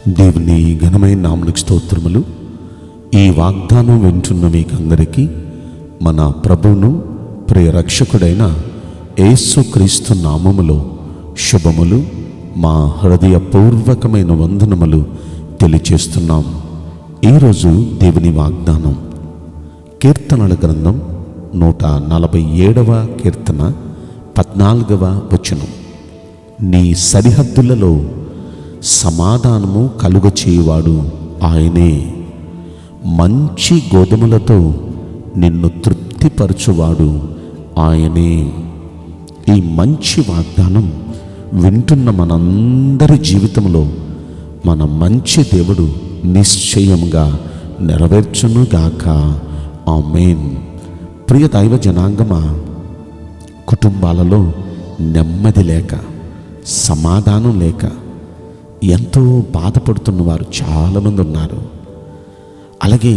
దేవుని ఘనమైన నామనికి స్తోత్రములు ఈ వాగ్దానం వింటున్న మీకందరికీ మన ప్రభువును ప్రియ రక్షకుడైన యేసుక్రీస్తు నామములో శుభములు మా హృదయపూర్వకమైన వందనములు తెలియచేస్తున్నాం ఈరోజు దేవుని వాగ్దానం కీర్తనల గ్రంథం నూట నలభై ఏడవ కీర్తన పద్నాలుగవ వచనం నీ సరిహద్దులలో సమాధానము కలుగ చేయువాడు ఆయనే మంచి గోధుమలతో నిన్ను తృప్తిపరచువాడు ఆయనే ఈ మంచి వాగ్దానం వింటున్న మనందరి జీవితంలో మన మంచి దేవుడు నిశ్చయముగా నెరవేర్చునుగాక ఆమెన్ ప్రియ దైవ జనాంగమా కుటుంబాలలో నెమ్మది లేక సమాధానం లేక ఎంతో బాధపడుతున్న వారు చాలామంది ఉన్నారు అలాగే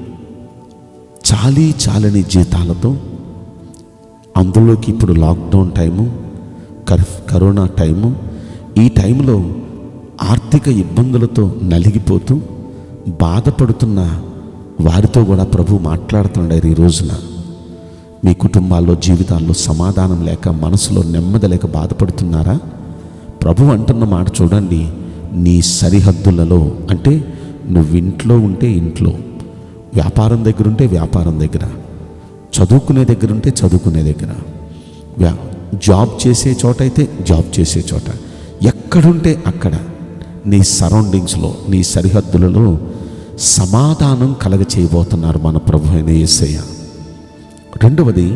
చాలీ చాలని జీతాలతో అందులోకి ఇప్పుడు లాక్డౌన్ టైము కర్ కరోనా టైము ఈ టైంలో ఆర్థిక ఇబ్బందులతో నలిగిపోతూ బాధపడుతున్న వారితో కూడా ప్రభు మాట్లాడుతున్నాడు ఈ రోజున మీ కుటుంబాల్లో జీవితాల్లో సమాధానం లేక మనసులో నెమ్మది లేక బాధపడుతున్నారా ప్రభు అంటున్న మాట చూడండి నీ సరిహద్దులలో అంటే నువ్వు ఇంట్లో ఉంటే ఇంట్లో వ్యాపారం దగ్గర ఉంటే వ్యాపారం దగ్గర చదువుకునే దగ్గర ఉంటే చదువుకునే దగ్గర వ్యా జాబ్ చేసే చోట అయితే జాబ్ చేసే చోట ఎక్కడుంటే అక్కడ నీ సరౌండింగ్స్లో నీ సరిహద్దులలో సమాధానం కలగ చేయబోతున్నారు మన ప్రభు అయిన యేసయ్య రెండవది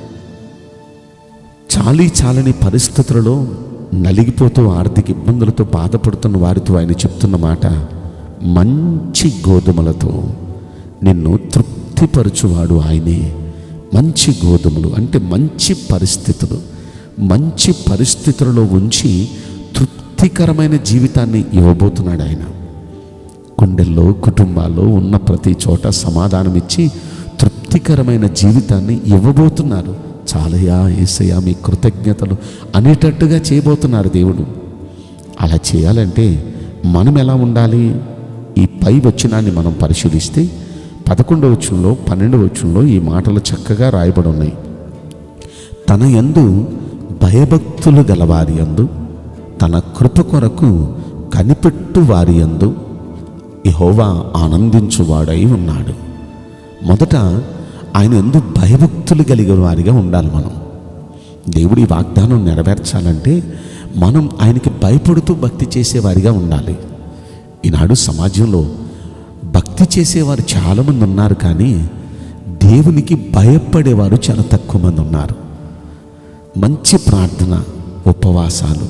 చాలీ చాలని పరిస్థితులలో నలిగిపోతూ ఆర్థిక ఇబ్బందులతో బాధపడుతున్న వారితో ఆయన చెప్తున్న మాట మంచి గోధుమలతో నిన్ను తృప్తిపరచువాడు ఆయనే మంచి గోధుమలు అంటే మంచి పరిస్థితులు మంచి పరిస్థితులలో ఉంచి తృప్తికరమైన జీవితాన్ని ఇవ్వబోతున్నాడు ఆయన గుండెల్లో కుటుంబాల్లో ఉన్న ప్రతి చోట సమాధానం ఇచ్చి తృప్తికరమైన జీవితాన్ని ఇవ్వబోతున్నారు చాలయా ఏసయ్యా మీ కృతజ్ఞతలు అనేటట్టుగా చేయబోతున్నారు దేవుడు అలా చేయాలంటే మనం ఎలా ఉండాలి ఈ పై వచనాన్ని మనం పరిశీలిస్తే పదకొండవ వచనంలో పన్నెండవ వచనంలో ఈ మాటలు చక్కగా రాయబడి ఉన్నాయి తన యందు భయభక్తులు గలవారి యందు తన కృప కొరకు కనిపెట్టు వారి యందు యెహోవా ఆనందించువాడై ఉన్నాడు మొదట ఆయన ఎందు భయభక్తులు కలిగిన వారిగా ఉండాలి మనం దేవుడి వాగ్దానం నెరవేర్చాలంటే మనం ఆయనకి భయపడుతూ భక్తి చేసేవారిగా ఉండాలి ఈనాడు సమాజంలో భక్తి చేసేవారు చాలామంది ఉన్నారు కానీ దేవునికి భయపడేవారు చాలా తక్కువ మంది ఉన్నారు మంచి ప్రార్థన ఉపవాసాలు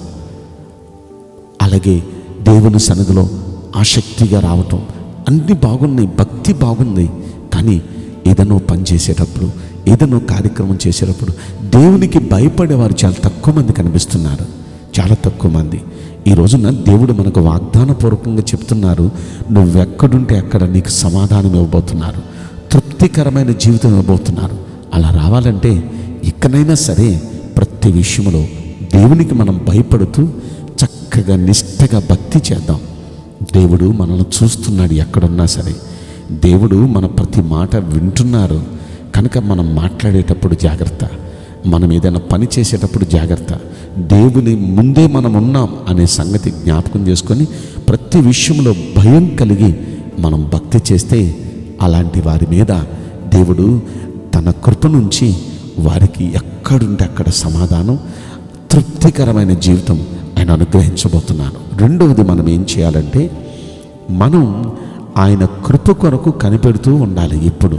అలాగే దేవుని సన్నిధిలో ఆసక్తిగా రావటం అన్నీ బాగున్నాయి భక్తి బాగుంది కానీ ఏదైనా పని చేసేటప్పుడు ఏదైనా కార్యక్రమం చేసేటప్పుడు దేవునికి భయపడేవారు చాలా తక్కువ మంది కనిపిస్తున్నారు చాలా తక్కువ మంది ఈ రోజున దేవుడు మనకు వాగ్దానపూర్వకంగా చెప్తున్నారు నువ్వెక్కడుంటే అక్కడ నీకు సమాధానం ఇవ్వబోతున్నారు తృప్తికరమైన జీవితం ఇవ్వబోతున్నారు అలా రావాలంటే ఇక్కడైనా సరే ప్రతి విషయంలో దేవునికి మనం భయపడుతూ చక్కగా నిష్టగా భక్తి చేద్దాం దేవుడు మనల్ని చూస్తున్నాడు ఎక్కడున్నా సరే దేవుడు మన ప్రతి మాట వింటున్నారు కనుక మనం మాట్లాడేటప్పుడు జాగ్రత్త మనం ఏదైనా పని చేసేటప్పుడు జాగ్రత్త దేవుని ముందే మనం ఉన్నాం అనే సంగతి జ్ఞాపకం చేసుకొని ప్రతి విషయంలో భయం కలిగి మనం భక్తి చేస్తే అలాంటి వారి మీద దేవుడు తన కృప నుంచి వారికి ఎక్కడుంటే అక్కడ సమాధానం తృప్తికరమైన జీవితం ఆయన అనుగ్రహించబోతున్నాను రెండవది మనం ఏం చేయాలంటే మనం ఆయన కృప కొరకు కనిపెడుతూ ఉండాలి ఎప్పుడు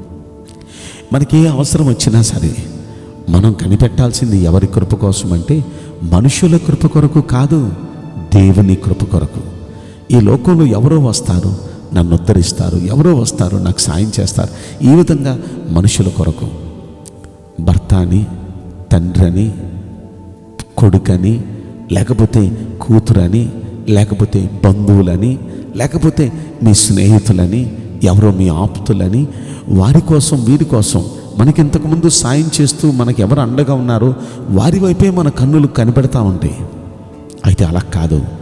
మనకి ఏ అవసరం వచ్చినా సరే మనం కనిపెట్టాల్సింది ఎవరి కృప కోసం అంటే మనుషుల కృప కొరకు కాదు దేవుని కృప కొరకు ఈ లోకంలో ఎవరో వస్తారు నన్ను ఉద్ధరిస్తారు ఎవరో వస్తారు నాకు సాయం చేస్తారు ఈ విధంగా మనుషుల కొరకు భర్త అని తండ్రి అని కొడుకని లేకపోతే కూతురని లేకపోతే బంధువులని లేకపోతే మీ స్నేహితులని ఎవరో మీ ఆప్తులని వారి కోసం వీరి కోసం మనకి ఇంతకుముందు సాయం చేస్తూ మనకి ఎవరు అండగా ఉన్నారో వారి వైపే మన కన్నులు కనిపెడతా ఉంటాయి అయితే అలా కాదు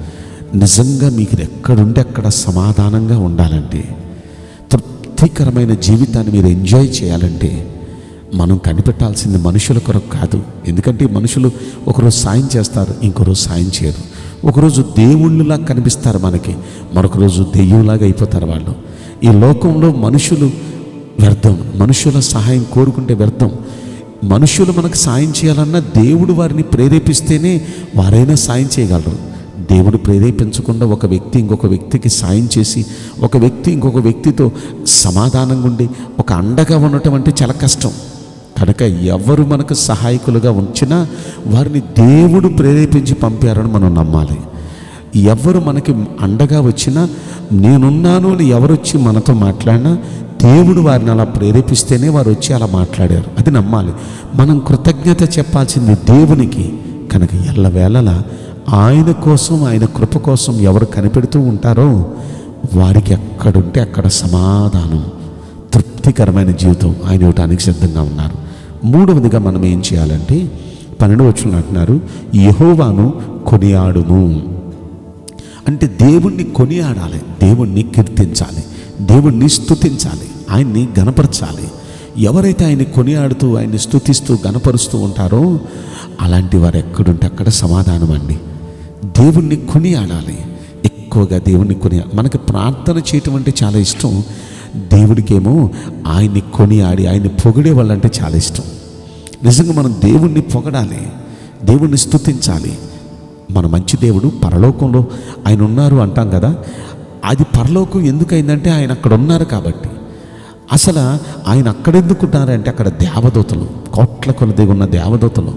నిజంగా మీకు ఇది ఎక్కడుంటే అక్కడ సమాధానంగా ఉండాలంటే తృప్తికరమైన జీవితాన్ని మీరు ఎంజాయ్ చేయాలంటే మనం కనిపెట్టాల్సింది మనుషుల కొరకు కాదు ఎందుకంటే ఈ మనుషులు ఒకరోజు సాయం చేస్తారు ఇంకోరోజు సాయం చేయరు ఒకరోజు దేవుళ్ళలా కనిపిస్తారు మనకి మరొక రోజు దెయ్యంలాగా అయిపోతారు వాళ్ళు ఈ లోకంలో మనుషులు వ్యర్థం మనుషుల సహాయం కోరుకుంటే వ్యర్థం మనుషులు మనకు సాయం చేయాలన్నా దేవుడు వారిని ప్రేరేపిస్తేనే వారైనా సాయం చేయగలరు దేవుడు ప్రేరేపించకుండా ఒక వ్యక్తి ఇంకొక వ్యక్తికి సాయం చేసి ఒక వ్యక్తి ఇంకొక వ్యక్తితో సమాధానంగా ఉండి ఒక అండగా ఉండటం అంటే చాలా కష్టం కనుక ఎవరు మనకు సహాయకులుగా ఉంచినా వారిని దేవుడు ప్రేరేపించి పంపారని మనం నమ్మాలి ఎవరు మనకి అండగా వచ్చినా నేనున్నాను అని ఎవరు వచ్చి మనతో మాట్లాడినా దేవుడు వారిని అలా ప్రేరేపిస్తేనే వారు వచ్చి అలా మాట్లాడారు అది నమ్మాలి మనం కృతజ్ఞత చెప్పాల్సింది దేవునికి కనుక ఎల్లవేళలా ఆయన కోసం ఆయన కృప కోసం ఎవరు కనిపెడుతూ ఉంటారో వారికి ఎక్కడుంటే అక్కడ సమాధానం తృప్తికరమైన జీవితం ఆయన ఇవ్వటానికి సిద్ధంగా ఉన్నారు మూడవదిగా మనం ఏం చేయాలంటే పన్నెండు వచ్చిన అంటున్నారు యహోవాను కొనియాడుము అంటే దేవుణ్ణి కొనియాడాలి దేవుణ్ణి కీర్తించాలి దేవుణ్ణి స్తుతించాలి ఆయన్ని గనపరచాలి ఎవరైతే ఆయన్ని కొనియాడుతూ ఆయన్ని స్తుతిస్తూ గనపరుస్తూ ఉంటారో అలాంటి వారు ఎక్కడుంటే అక్కడ సమాధానం అండి దేవుణ్ణి కొనియాడాలి ఎక్కువగా దేవుణ్ణి కొని మనకి ప్రార్థన చేయటం అంటే చాలా ఇష్టం దేవుడికేమో ఆయన్ని కొనియాడి ఆయన్ని పొగిడే వాళ్ళంటే చాలా ఇష్టం నిజంగా మనం దేవుణ్ణి పొగడాలి దేవుణ్ణి స్తుతించాలి మన మంచి దేవుడు పరలోకంలో ఆయన ఉన్నారు అంటాం కదా అది పరలోకం ఎందుకైందంటే ఆయన అక్కడ ఉన్నారు కాబట్టి అసలు ఆయన అక్కడ ఎందుకు ఉన్నారంటే అక్కడ దేవదూతలు కోట్ల కొలది ఉన్న దేవదూతలు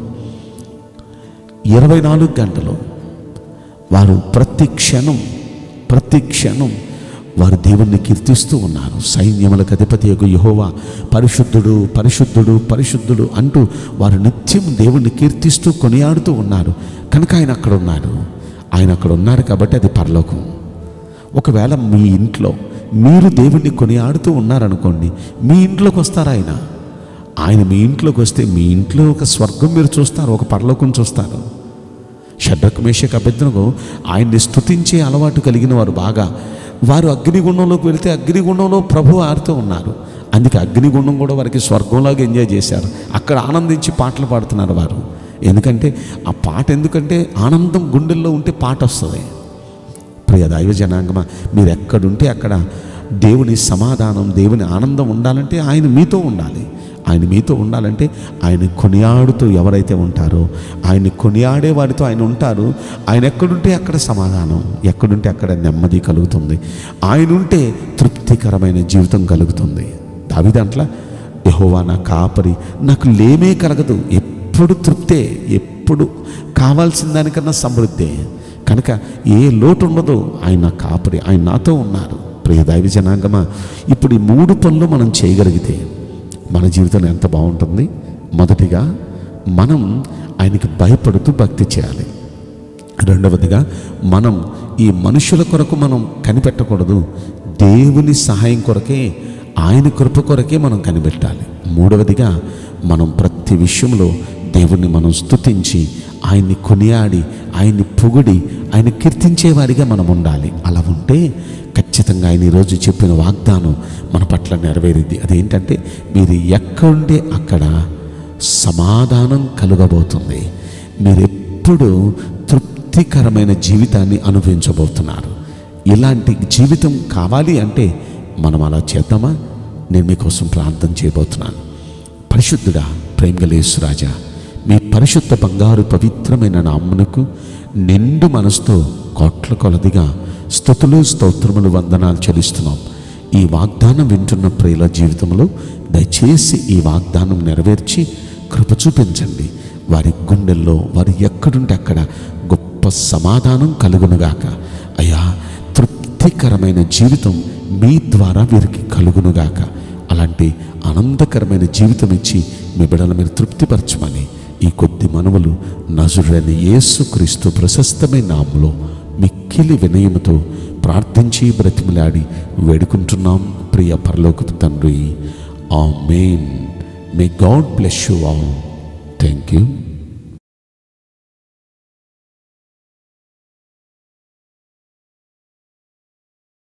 ఇరవై నాలుగు గంటలు వారు ప్రతి క్షణం ప్రతి క్షణం వారు దేవుణ్ణి కీర్తిస్తూ ఉన్నారు సైన్యములకు అధిపతి యొక్క యహోవా పరిశుద్ధుడు పరిశుద్ధుడు పరిశుద్ధుడు అంటూ వారు నిత్యం దేవుణ్ణి కీర్తిస్తూ కొనియాడుతూ ఉన్నారు కనుక ఆయన అక్కడ ఉన్నారు ఆయన అక్కడ ఉన్నారు కాబట్టి అది పరలోకం ఒకవేళ మీ ఇంట్లో మీరు దేవుణ్ణి కొనియాడుతూ ఉన్నారనుకోండి మీ ఇంట్లోకి వస్తారు ఆయన ఆయన మీ ఇంట్లోకి వస్తే మీ ఇంట్లో ఒక స్వర్గం మీరు చూస్తారు ఒక పరలోకం చూస్తారు షడ్రక్ మేషక్ అభ్యర్థనకు ఆయన్ని స్తుతించే అలవాటు కలిగిన వారు బాగా వారు అగ్నిగుండంలోకి వెళ్తే అగ్నిగుండంలో ప్రభు ఆడుతూ ఉన్నారు అందుకే అగ్నిగుండం కూడా వారికి స్వర్గంలాగా ఎంజాయ్ చేశారు అక్కడ ఆనందించి పాటలు పాడుతున్నారు వారు ఎందుకంటే ఆ పాట ఎందుకంటే ఆనందం గుండెల్లో ఉంటే పాట వస్తుంది ప్రియ దైవ జనాంగమా మీరు ఎక్కడుంటే అక్కడ దేవుని సమాధానం దేవుని ఆనందం ఉండాలంటే ఆయన మీతో ఉండాలి ఆయన మీతో ఉండాలంటే ఆయన కొనియాడుతూ ఎవరైతే ఉంటారో ఆయన్ని కొనియాడే వారితో ఆయన ఉంటారు ఆయన ఎక్కడుంటే అక్కడ సమాధానం ఎక్కడుంటే అక్కడ నెమ్మది కలుగుతుంది ఆయన ఉంటే తృప్తికరమైన జీవితం కలుగుతుంది దావిదంట్ల యహోవా నా కాపరి నాకు లేమే కలగదు ఎప్పుడు తృప్తే ఎప్పుడు కావాల్సిన దానికన్నా సమృద్ధే కనుక ఏ లోటు ఉండదు ఆయన కాపరి ఆయన నాతో ఉన్నారు ప్రియ దైవ జనాంగమా ఇప్పుడు ఈ మూడు పనులు మనం చేయగలిగితే మన జీవితం ఎంత బాగుంటుంది మొదటిగా మనం ఆయనకి భయపడుతూ భక్తి చేయాలి రెండవదిగా మనం ఈ మనుషుల కొరకు మనం కనిపెట్టకూడదు దేవుని సహాయం కొరకే ఆయన కృప కొరకే మనం కనిపెట్టాలి మూడవదిగా మనం ప్రతి విషయంలో దేవుణ్ణి మనం స్తుతించి ఆయన్ని కొనియాడి ఆయన్ని పొగిడి ఆయన కీర్తించేవారిగా మనం ఉండాలి అలా ఉంటే ఖచ్చితంగా ఆయన ఈరోజు చెప్పిన వాగ్దానం మన పట్ల నెరవేరింది అదేంటంటే మీరు ఎక్కడుంటే అక్కడ సమాధానం కలుగబోతుంది మీరు ఎప్పుడు తృప్తికరమైన జీవితాన్ని అనుభవించబోతున్నారు ఇలాంటి జీవితం కావాలి అంటే మనం అలా చేద్దామా నేను మీకోసం ప్రార్థన చేయబోతున్నాను పరిశుద్ధుడా ప్రేమగలేశ్వరాజా మీ పరిశుద్ధ బంగారు పవిత్రమైన నామ్మునకు నిండు మనసుతో కోట్ల కొలదిగా స్థుతులు స్తోత్రములు వందనాలు చెల్లిస్తున్నాం ఈ వాగ్దానం వింటున్న ప్రియుల జీవితంలో దయచేసి ఈ వాగ్దానం నెరవేర్చి కృప చూపించండి వారి గుండెల్లో వారు ఎక్కడుంటే అక్కడ గొప్ప సమాధానం కలుగునుగాక అయ్యా తృప్తికరమైన జీవితం మీ ద్వారా వీరికి కలుగునుగాక అలాంటి ఆనందకరమైన జీవితం ఇచ్చి మీ బిడ్డల మీరు తృప్తిపరచమని ఈ కొద్ది మనవులు నజుడని యేసుక్రీస్తు ప్రశస్తమైన నామలో మిక్కిలి వినయముతో ప్రార్థించి బ్రతిమిలాడి వేడుకుంటున్నాం ప్రియ పరలోకపు తండ్రి amen may God bless you all thank you